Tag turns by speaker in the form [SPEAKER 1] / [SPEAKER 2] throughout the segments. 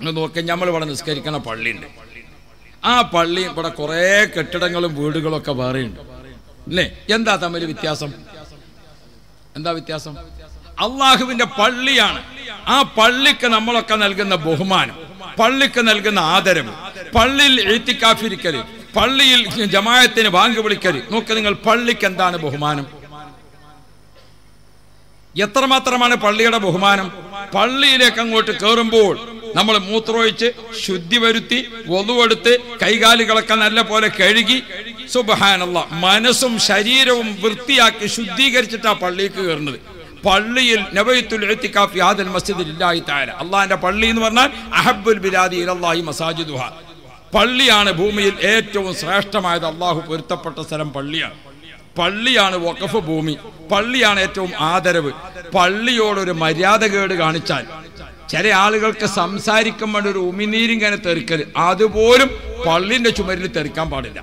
[SPEAKER 1] നിങ്ങൾ നോക്കി നമ്മൾ ഇവിടെ നിസ്കരിക്കുന്ന പള്ളിയുണ്ട് ആ പള്ളി ഇവിടെ കുറേ കെട്ടിടങ്ങളും വീടുകളും ഒക്കെ വേറെയുണ്ട് അല്ലേ എന്താ തമ്മിൽ വ്യത്യാസം എന്താ വ്യത്യാസം അള്ളാഹുവിന്റെ പള്ളിയാണ് ആ പള്ളിക്ക് നമ്മളൊക്കെ നൽകുന്ന ബഹുമാനം പള്ളിക്ക് നൽകുന്ന ആദരവ് പള്ളിയിൽ എഴുത്തിക്കാഫിരിക്കല് പള്ളിയിൽ ജമായത്തിന് വാങ്ങി വിളിക്കല് നോക്ക് നിങ്ങൾ പള്ളിക്ക് എന്താണ് ബഹുമാനം എത്രമാത്രമാണ് പള്ളിയുടെ ബഹുമാനം പള്ളിയിലേക്ക് അങ്ങോട്ട് കയറുമ്പോൾ നമ്മൾ മൂത്രമൊഴിച്ച് ശുദ്ധി വരുത്തി വധുവെടുത്ത് കൈകാലുകളൊക്കെ നല്ല പോലെ കഴുകി സുബഹാനല്ല മനസ്സും ശരീരവും വൃത്തിയാക്കി ശുദ്ധീകരിച്ചിട്ടാ പള്ളിക്ക് കയറുന്നത് പള്ളിയിൽ നബൈത്തുൽ ഇഅ്തികാഫ് യാദൽ മസ്ജിദിൽ ഇല്ലാഹി തആല അള്ളാഹിന്റെ പള്ളി എന്ന് പറഞ്ഞാൽ അഹബ്ബുൽ ബിലാദി ഇലല്ലാഹി മസാജിദുഹ പള്ളിയാണ് ഭൂമിയിൽ ഏറ്റവും ശ്രേഷ്ഠമായത് അള്ളാഹു പൊരുത്തപ്പെട്ട സ്ഥലം പള്ളിയാണ് പള്ളിയാണ് വഖഫ് ഭൂമി പള്ളിയാണ് ഏറ്റവും ആദരവ് പള്ളിയോടൊരു മര്യാദകേട് കാണിച്ചാൽ ചില ആളുകൾക്ക് സംസാരിക്കുമ്പോൾ ഒരു ഉമിനീരിങ്ങനെ തെറിക്കൽ അതുപോലും പള്ളിന്റെ ചുമരിൽ തെറിക്കാൻ പാടില്ല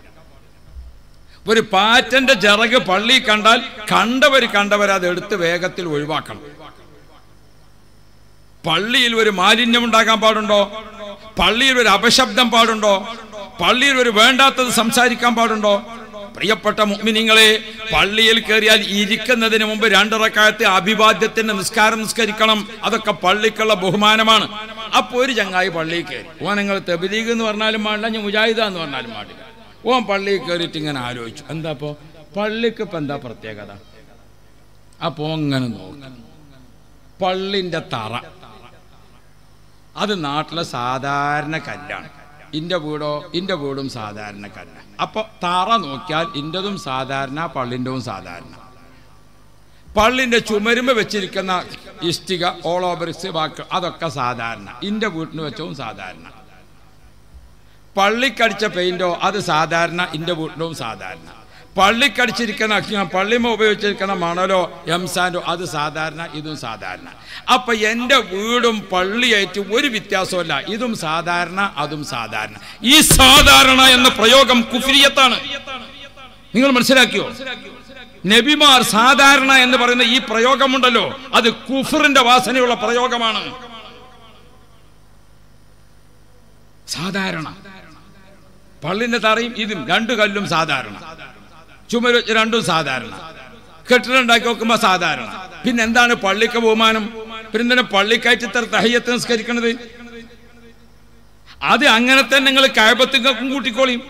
[SPEAKER 1] ഒരു പാറ്റന്റെ ചിറക് പള്ളി കണ്ടാൽ കണ്ടവർ കണ്ടവർ അത് എടുത്ത് വേഗത്തിൽ ഒഴിവാക്കണം പള്ളിയിൽ ഒരു മാലിന്യം ഉണ്ടാകാൻ പാടുണ്ടോ പള്ളിയിൽ ഒരു അപശബ്ദം പാടുണ്ടോ പള്ളിയിൽ ഒരു വേണ്ടാത്തത് സംസാരിക്കാൻ പാടുണ്ടോ പ്രിയപ്പെട്ട മുഅ്മിനീങ്ങളെ പള്ളിയിൽ കയറിയാൽ ഇരിക്കുന്നതിന് മുമ്പ് രണ്ടിറക്കാലത്ത് അഭിവാദ്യത്തിന്റെ നിസ്കാരം നിസ്കരിക്കണം അതൊക്കെ പള്ളിക്കുള്ള ബഹുമാനമാണ് അപ്പൊ ഒരു ചങ്ങായി പള്ളിയിൽ കയറി ഓൻ നിങ്ങൾ തെബിലീഗ് എന്ന് പറഞ്ഞാലും പാടില്ല ഞാൻ മുജാഹിദ എന്ന് പറഞ്ഞാലും പാടില്ല ഓൻ പള്ളിയിൽ കയറിയിട്ട് ഇങ്ങനെ ആലോചിച്ചു എന്താ അപ്പോ പള്ളിക്ക് ഇപ്പൊ എന്താ പ്രത്യേകത അപ്പോ അങ്ങനെ നോക്കും പള്ളിന്റെ തറ അത് നാട്ടിലെ സാധാരണ കല്ലാണ് ഇന്റെ വീടോ ഇന്റെ വീടും സാധാരണ കല്ല അപ്പൊ തറ നോക്കിയാൽ ഇന്റതും സാധാരണ പള്ളിൻ്റെവും സാധാരണ പള്ളിന്റെ ചുമരുമ്പ് വെച്ചിരിക്കുന്ന ഇഷ്ടിക ഓൾ ഓവർ വാക്ക് അതൊക്കെ സാധാരണ ഇന്റെ വീട്ടിന് വെച്ചവും സാധാരണ പള്ളിക്കടിച്ച പെയിന്റോ അത് സാധാരണ ഇന്റെ വീട്ടിലും സാധാരണ പള്ളിക്കടിച്ചിരിക്കുന്ന പള്ളിമ ഉപയോഗിച്ചിരിക്കുന്ന മണലോ എംസാൻഡോ അത് സാധാരണ ഇതും സാധാരണ അപ്പൊ എൻ്റെ വീടും പള്ളിയായിട്ട് ഒരു വ്യത്യാസമല്ല ഇതും സാധാരണ അതും സാധാരണ ഈ സാധാരണ എന്ന പ്രയോഗം കുഫിരിയത്താണ് നിങ്ങൾ മനസ്സിലാക്കിയോ നബിമാർ സാധാരണ എന്ന് പറയുന്ന ഈ പ്രയോഗമുണ്ടല്ലോ അത് കുഫറിന്റെ വാസനയുള്ള പ്രയോഗമാണ് സാധാരണ പള്ളിന്റെ തറയും ഇതും രണ്ടു കല്ലും സാധാരണ ചുമര് വെച്ച് രണ്ടും സാധാരണ കെട്ടിടം ഉണ്ടാക്കി നോക്കുമ്പോ സാധാരണ പിന്നെ എന്താണ് പള്ളിക്ക് ബഹുമാനം പിന്നെ എന്തിനാ പള്ളിക്കയറ്റി ഇത്ര തഹയ്യത്ത് നിസ്കരിക്കണത് അത് അങ്ങനെ തന്നെ നിങ്ങൾ കയപത്തിക്കും കൂട്ടിക്കോളിയും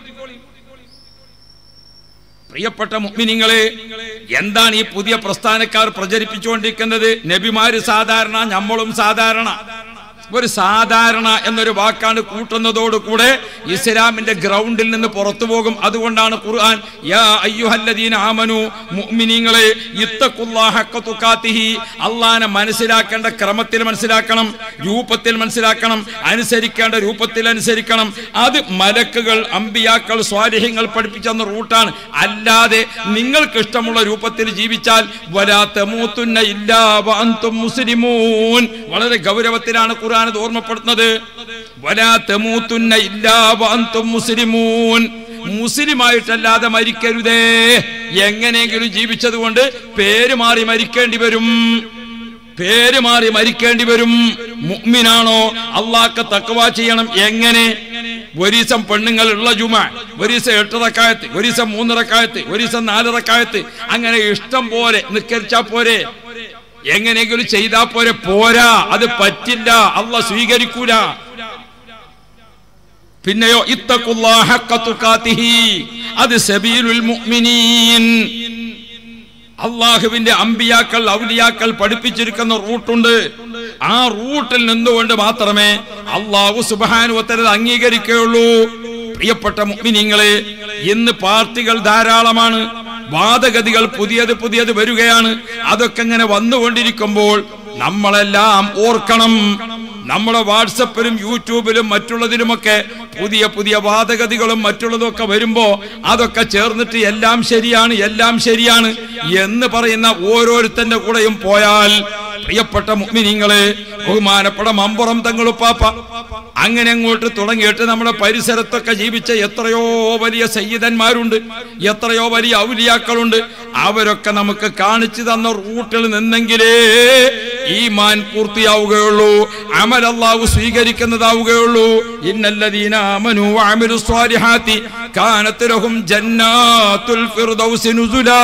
[SPEAKER 1] പ്രിയപ്പെട്ട മുഗ്മിനിങ്ങളെ എന്താണ് ഈ പുതിയ പ്രസ്ഥാനക്കാർ പ്രചരിപ്പിച്ചുകൊണ്ടിരിക്കുന്നത് നബിമാര് സാധാരണ നമ്മളും സാധാരണ ഒരു സാധാരണ എന്നൊരു വാക്കാണ് കൂട്ടുന്നതോടുകൂടെ ഇസ്ലാമിന്റെ ഗ്രൗണ്ടിൽ നിന്ന് പുറത്തു പോകും അതുകൊണ്ടാണ് ഖുർആൻ യാ അയ്യുഹല്ലദീന ആമനു മുഅ്മിനീങ്ങളെ ഇത്തഖുല്ലാഹ ഹഖ തുഖാത്തിഹി അള്ളാഹനെ മനസ്സിലാക്കേണ്ട ക്രമത്തിൽ മനസ്സിലാക്കണം രൂപത്തിൽ മനസ്സിലാക്കണം അനുസരിക്കേണ്ട രൂപത്തിൽ അനുസരിക്കണം അത് മലക്കുകൾ അമ്പിയാക്കൾ സ്വാലിഹ്യങ്ങൾ പഠിപ്പിച്ചെന്ന റൂട്ടാണ് അല്ലാതെ നിങ്ങൾക്ക് ഇഷ്ടമുള്ള രൂപത്തിൽ ജീവിച്ചാൽ വലാ തമൂത്തുന്ന ഇല്ലാ വഅൻതും മുസ്ലിമൂൻ വളരെ ഗൗരവത്തിലാണ് ഖുർആൻ ഇത് ഓർമ്മപ്പെടുത്തുന്നത് വലാ തമൂത്തുന്ന ഇല്ലാ വഅൻതും മുസ്ലിമൂൻ മുസ്ലിമായിട്ടല്ലാതെ മരിക്കരുതേ എങ്ങനെയെങ്കിലും ജീവിച്ചതുകൊണ്ട് പേര് മാറി മരിക്കേണ്ടി വരും പേര് മാറി മരിക്കേണ്ടി വരും മുഅ്മിനാണോ അള്ളാഹ്ക്ക് തക്കവ ചെയ്യണം എങ്ങനെ ഒരീസം പെണ്ണുങ്ങൾ ഉള്ള ജുമ ഒരീസം എട്ടറക്കായത്ത് ഒരീസം മൂന്നിറക്കായത്ത് ഒരീസം നാലിറക്കായത്ത് അങ്ങനെ ഇഷ്ടം പോലെ നിക്കരിച്ചാ പോരെ എങ്ങനെയെങ്കിലും ചെയ്താ പോരെ പോരാ അത് പറ്റില്ല അള്ള സ്വീകരിക്കൂല പിന്നെയോ ഇത്തഖുല്ലാഹ ഹഖ തുഖാത്തിഹി അത് സബീലുൽ മുഅ്മിനീൻ അള്ളാഹുവിന്റെ അമ്പിയാക്കൾ ഔലിയാക്കൾ പഠിപ്പിച്ചിരിക്കുന്ന റൂട്ടുണ്ട് ആ റൂട്ടിൽ നിന്നുകൊണ്ട് മാത്രമേ അള്ളാഹു സുബാനുവത്തരത് അംഗീകരിക്കുകയുള്ളൂ പ്രിയപ്പെട്ട മുഗ്മിനിങ്ങളെ ഇന്ന് പാർട്ടികൾ ധാരാളമാണ് വാദഗതികൾ പുതിയത് പുതിയത് വരികയാണ് അതൊക്കെ ഇങ്ങനെ വന്നുകൊണ്ടിരിക്കുമ്പോൾ നമ്മളെല്ലാം ഓർക്കണം നമ്മുടെ വാട്സപ്പിലും യൂട്യൂബിലും മറ്റുള്ളതിലുമൊക്കെ പുതിയ പുതിയ വാദഗതികളും മറ്റുള്ളതൊക്കെ വരുമ്പോ അതൊക്കെ ചേർന്നിട്ട് എല്ലാം ശരിയാണ് എല്ലാം ശരിയാണ് എന്ന് പറയുന്ന ഓരോരുത്തന്റെ കൂടെയും പോയാൽ പ്രിയപ്പെട്ട മുഗ്മിനിങ്ങളെ ബഹുമാനപ്പെട്ട മമ്പുറം തങ്ങളുപ്പാപ്പ അങ്ങനെ അങ്ങോട്ട് തുടങ്ങിയിട്ട് നമ്മുടെ പരിസരത്തൊക്കെ ജീവിച്ച എത്രയോ വലിയ സയ്യിദന്മാരുണ്ട് എത്രയോ വലിയ ഔലിയാക്കളുണ്ട് അവരൊക്കെ നമുക്ക് കാണിച്ചു തന്ന റൂട്ടിൽ നിന്നെങ്കിലേ ഈമാൻ പൂർത്തിയാവുകയുള്ളൂ അമൽ അല്ലാഹു സ്വീകരിക്കുന്നതാവുകയുള്ളൂ ഇന്നല്ലദീന ആമനു വഅമിലു സ്വാലിഹാത്തി കാനത്ത് ലഹും ജന്നാത്തുൽ ഫിർദൗസി നുസുലാ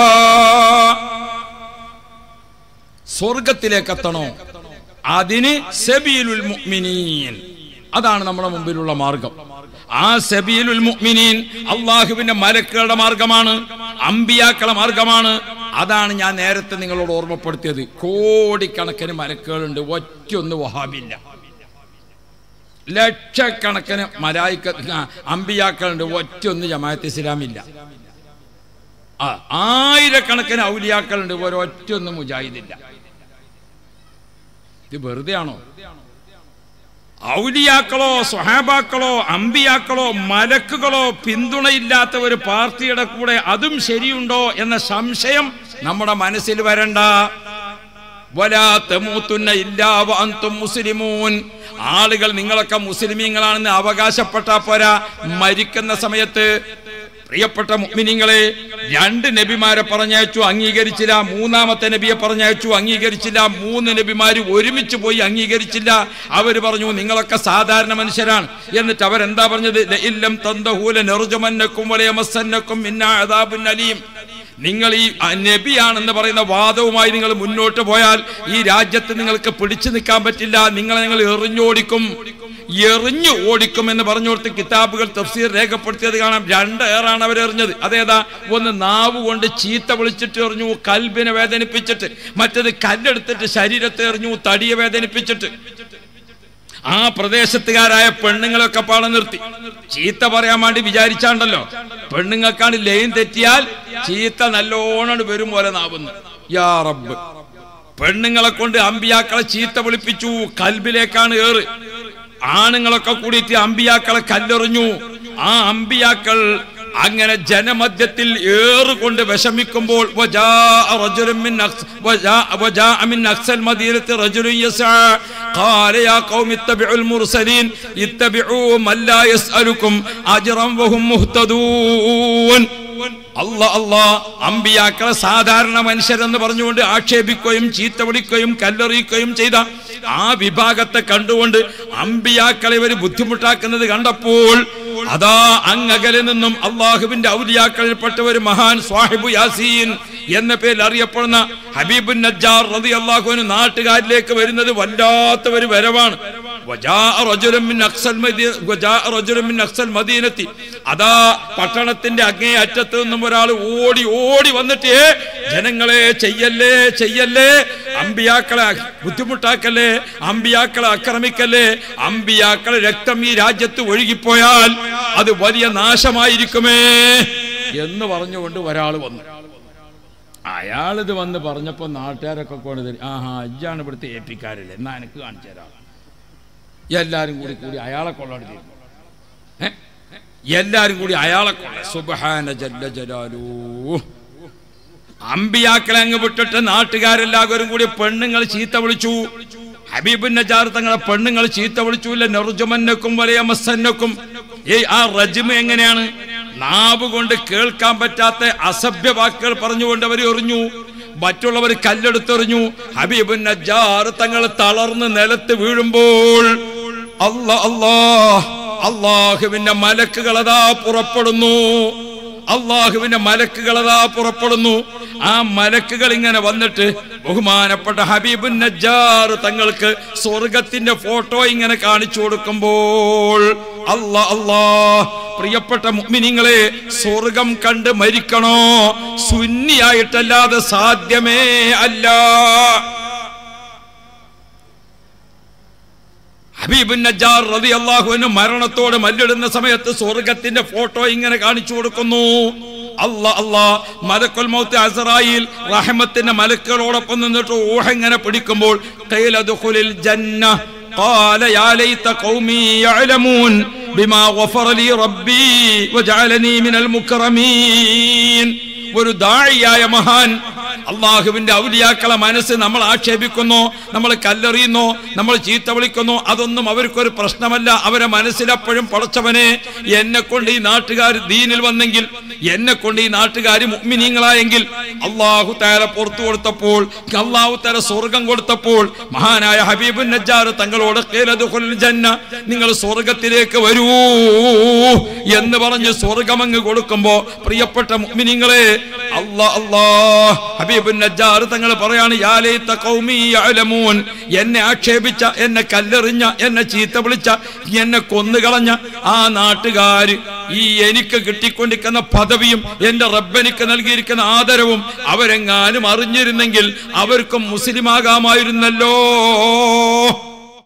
[SPEAKER 1] സ്വർഗത്തിലേക്ക് എത്തണോ അതിന് സബീലുൽ മുഅ്മിനീൻ അതാണ് നമ്മുടെ മുമ്പിലുള്ള മാർഗം ആ സബീലുൽ മുഅ്മിനീൻ അള്ളാഹുവിന്റെ മലക്കുകളുടെ മാർഗമാണ് അമ്പിയാക്കളുടെ മാർഗമാണ് അതാണ് ഞാൻ നേരത്തെ നിങ്ങളോട് ഓർമ്മപ്പെടുത്തിയത് കോടിക്കണക്കിന് മലക്കുകളുണ്ട് ഒറ്റയൊന്ന് വഹാബില്ല ലക്ഷക്കണക്കിന് മലായിക്ക ആ, അമ്പിയാക്കളുണ്ട് ഒറ്റയൊന്ന് ജമാഅത്ത് ഇസ്ലാമില്ല ആ ആയിരക്കണക്കിന് ഔലിയാക്കളുണ്ട് ഒരൊറ്റൊന്നും മുജാഹിദില്ല ഇത് വെറുതെ ആണോ ഔലിയാക്കളോ സ്വഹാബാക്കളോ അമ്പിയാക്കളോ മലക്കുകളോ പിന്തുണയില്ലാത്ത ഒരു പാർട്ടിയുടെ കൂടെ അതും ശരിയുണ്ടോ എന്ന സംശയം നമ്മുടെ മനസ്സിൽ വരണ്ട വലാ തമൂത്തുന്ന ഇല്ലാ വഅൻതും മുസ്ലിമൂൻ ആളുകൾ നിങ്ങളൊക്കെ മുസ്ലിമീങ്ങളാണെന്ന് അവകാശപ്പെട്ടാ പോരാ മരിക്കുന്ന സമയത്ത് പ്രിയപ്പെട്ട മുഅ്മിനീങ്ങളെ രണ്ട് നബിമാരെ പറഞ്ഞയച്ചു അംഗീകരിച്ചില്ല മൂന്നാമത്തെ നബിയെ പറഞ്ഞയച്ചു അംഗീകരിച്ചില്ല മൂന്ന് നബിമാര് ഒരുമിച്ച് പോയി അംഗീകരിച്ചില്ല അവര് പറഞ്ഞു നിങ്ങളൊക്കെ സാധാരണ മനുഷ്യരാണ് എന്നിട്ട് അവരെന്താ പറഞ്ഞത് ലഇല്ലം തന്തഹൂല നെറുജമന്നക്കും വലയമസന്നക്കും മിന്നാ അദാബുൻ അലീം നിങ്ങൾ ഈ നബിയാണെന്ന് പറയുന്ന വാദവുമായി നിങ്ങൾ മുന്നോട്ട് പോയാൽ ഈ രാജ്യത്ത് നിങ്ങൾക്ക് പിടിച്ചു നിൽക്കാൻ പറ്റില്ല നിങ്ങളെ നിങ്ങൾ എറിഞ്ഞോടിക്കും എറിഞ്ഞു ഓടിക്കും എന്ന് പറഞ്ഞു കൊടുത്ത് കിതാബുകൾ തഫ്സീർ രേഖപ്പെടുത്തിയത് കാണാം രണ്ട് ഏറാണ് അവർ എറിഞ്ഞത് അതേതാ ഒന്ന് നാവ് കൊണ്ട് ചീത്ത വിളിച്ചിട്ട് എറിഞ്ഞു കൽബിനെ വേദനിപ്പിച്ചിട്ട് മറ്റത് കല്ലെടുത്തിട്ട് ശരീരത്തെ എറിഞ്ഞു തടിയെ വേദനിപ്പിച്ചിട്ട് ആ പ്രദേശത്തുകാരായ പെണ്ണുങ്ങളൊക്കെ പാടെ നിർത്തി ചീത്ത പറയാൻ വേണ്ടി വിചാരിച്ചാണ്ടല്ലോ പെണ്ണുങ്ങൾക്കാണ് ലൈൻ തെറ്റിയാൽ ചീത്ത നല്ലോണം വരും പോലെ നാവുന്നു യാ റബ്ബ് പെണ്ണുങ്ങളെ കൊണ്ട് അമ്പിയാക്കളെ ചീത്ത വിളിപ്പിച്ചു കൽബിലേക്കാണ് ഏറ് ആണുങ്ങളൊക്കെ കൂടിയിട്ട് അമ്പിയാക്കളെ കല്ലെറിഞ്ഞു ആ അമ്പിയാക്കൾ അങ്ങനെ ജനമധ്യത്തിൽ ഏറുകൊണ്ട് വിഷമിക്കുമ്പോൾ വജാഅ റജുലുൻ മിൻ അക്സ്- വജാഅ- വജാഅ മിൻ അക്സൽ മദീനത്തി റജുലുൻ യസ്അ قال يا قوم اتبعوا المرسلين اتبعوا من لا يسألكم أجرا وهم مهتدون അല്ല അല്ലാ അമ്പിയാക്കളെ സാധാരണ മനുഷ്യരെന്ന് പറഞ്ഞുകൊണ്ട് ആക്ഷേപിക്കുകയും ചീത്ത വിളിക്കുകയും കല്ലെറിയിക്കുകയും ചെയ്ത ആ വിഭാഗത്തെ കണ്ടുകൊണ്ട് അമ്പിയാക്കളെ ഇവർ ബുദ്ധിമുട്ടാക്കുന്നത് കണ്ടപ്പോൾ അതാ അങ്ങകലെ നിന്നും അള്ളാഹുവിന്റെ ഔലിയാക്കളിൽപ്പെട്ട ഒരു മഹാൻ സ്വാഹിബു യാസീൻ എന്ന പേരിൽ അറിയപ്പെടുന്ന ഹബീബുൻ നജ്ജാർ റതി അള്ളാഹുവിന് നാട്ടുകാരിലേക്ക് വരുന്നത് വല്ലാത്ത ഒരു വരവാണ് വജാഅ റജുലുൻ മിൻ അക്സൽ മദീ- വജാഅ റജുലുൻ മിൻ അക്സൽ മദീനത്തി അതാ പട്ടണത്തിന്റെ അങ്ങേ അറ്റത്ത് നിന്നും ഒരാൾ ഓടി ഓടി വന്നിട്ട് "ഏ, ജനങ്ങളെ ചെയ്യല്ലേ ചെയ്യല്ലേ അമ്പിയാക്കളെ ബുദ്ധിമുട്ടാക്കല്ലേ അമ്പിയാക്കളെ ആക്രമിക്കല്ലേ അമ്പിയാക്കളെ രക്തം ഈ രാജ്യത്ത് ഒഴുകിപ്പോയാൽ അത് വലിയ നാശമായിരിക്കുമേ എന്ന് പറഞ്ഞുകൊണ്ട് ഒരാൾ വന്നു അയാളിത് വന്ന് പറഞ്ഞപ്പോ നാട്ടുകാരൊക്കെ കൊണ്ട് തരും ആഹാ അജ്ജാണ് ഇവിടുത്തെ ഏപ്പിക്കാരല്ലേ എന്നാ എനിക്ക് കാണിച്ചു തരാം എല്ലാരും കൂടി കൂടി അയാളെ കൊള്ളടി ഏ? എല്ലാരും കൂടി അയാളെ കൊള്ള സുബഹാന ജല്ല ജലാലൂ അമ്പിയാക്കളെ അങ്ങ് വിട്ടിട്ട് നാട്ടുകാരെല്ലാവരും കൂടി പെണ്ണുങ്ങൾ ചീത്ത വിളിച്ചു ഹബീബുൻ നജാർ തങ്ങളെ പെണ്ണുങ്ങൾ ചീത്ത വിളിച്ചു നെറുജമന്നക്കും വലയമസന്നക്കും ഏയ് ആ റജ്മ എങ്ങനെയാണ് നാവ് കൊണ്ട് കേൾക്കാൻ പറ്റാത്ത അസഭ്യ വാക്കുകൾ പറഞ്ഞുകൊണ്ട് അവർ എറിഞ്ഞു മറ്റുള്ളവർ കല്ലെടുത്തെറിഞ്ഞു ഹബീബുൻ നജാർ തങ്ങൾ തളർന്ന് നിലത്ത് വീഴുമ്പോൾ അല്ലാ അല്ലാ അള്ളാഹുവിന്റെ മലക്കുകൾ അതാ പുറപ്പെടുന്നു അള്ളാഹുവിന്റെ മലക്കുകൾ അതാ പുറപ്പെടുന്നു ആ മലക്കുകൾ ഇങ്ങനെ വന്നിട്ട് ബഹുമാനപ്പെട്ട ഹബീബുൻ നജ്ജാർ തങ്ങൾക്ക് സ്വർഗത്തിന്റെ ഫോട്ടോ ഇങ്ങനെ കാണിച്ചു കൊടുക്കുമ്പോൾ അല്ലാ അല്ലാ പ്രിയപ്പെട്ട മുഅ്മിനീങ്ങളെ സ്വർഗം കണ്ട് മരിക്കണോ സുന്നിയായിട്ടല്ലാതെ സാധ്യമേ അല്ല ഹബീബുൻ നജ്ജാർ റതി അള്ളാഹുവിന് മരണത്തോട് മല്ലിടുന്ന സമയത്ത് സ്വർഗത്തിന്റെ ഫോട്ടോ ഇങ്ങനെ കാണിച്ചു കൊടുക്കുന്നു അല്ല അല്ലാ മലക്കുൽ മൗത്ത് അസറായിൽ റഹമത്തിന്റെ മലക്കുകളോടൊപ്പം നിന്നിട്ട് ഊഹ ഇങ്ങനെ പിടിക്കുമ്പോൾ ഖീല ദുഖുലിൽ ജന്ന قال يا ليت قومي يعلمون بما غفر لي ربي وجعلني من المكرمين ഒരു ദാഴിയായ മഹാൻ അള്ളാഹുവിന്റെ ഔലിയാക്കളെ മനസ്സ് നമ്മൾ ആക്ഷേപിക്കുന്നു നമ്മൾ കല്ലെറിയുന്നു നമ്മൾ ചീത്ത വിളിക്കുന്നു അതൊന്നും അവർക്കൊരു പ്രശ്നമല്ല അവരെ മനസ്സിലെപ്പോഴും പടച്ചവനെ എന്നെ കൊണ്ട് ഈ നാട്ടുകാർ ദീനിൽ വന്നെങ്കിൽ എന്നെ കൊണ്ട് ഈ നാട്ടുകാർ മുഗ്മിനീങ്ങളായെങ്കിൽ അള്ളാഹു താര പുറത്തു കൊടുത്തപ്പോൾ അള്ളാഹു താര സ്വർഗം കൊടുത്തപ്പോൾ മഹാനായ ഹബീബുൻ നജ്ജാർ തങ്ങളോട് "ഖീല ദുഖുൽ ജന്ന നിങ്ങൾ സ്വർഗത്തിലേക്ക് വരൂ എന്ന് പറഞ്ഞ് സ്വർഗമങ്ങ് കൊടുക്കുമ്പോ പ്രിയപ്പെട്ട മുഅ്മിനീങ്ങളെ അല്ലാ അല്ലാ ഹബീബുൻ നജ്ജാർ തങ്ങൾ പറയാണ് യാ ലൈത ഖൗമി യഅലമൂൻ എന്നെ ആക്ഷേപിച്ച എന്നെ കല്ലെറിഞ്ഞ എന്നെ ചീത്ത വിളിച്ച എന്നെ കൊന്നുകളഞ്ഞ ആ നാട്ടുകാര് ഈ എനിക്ക് കിട്ടിക്കൊണ്ടിരിക്കുന്ന പദവിയും എന്റെ റബ്ബനിക്ക് നൽകിയിരിക്കുന്ന ആദരവും അവരെങ്ങാനും അറിഞ്ഞിരുന്നെങ്കിൽ അവർക്കും മുസ്ലിമാകാമായിരുന്നല്ലോ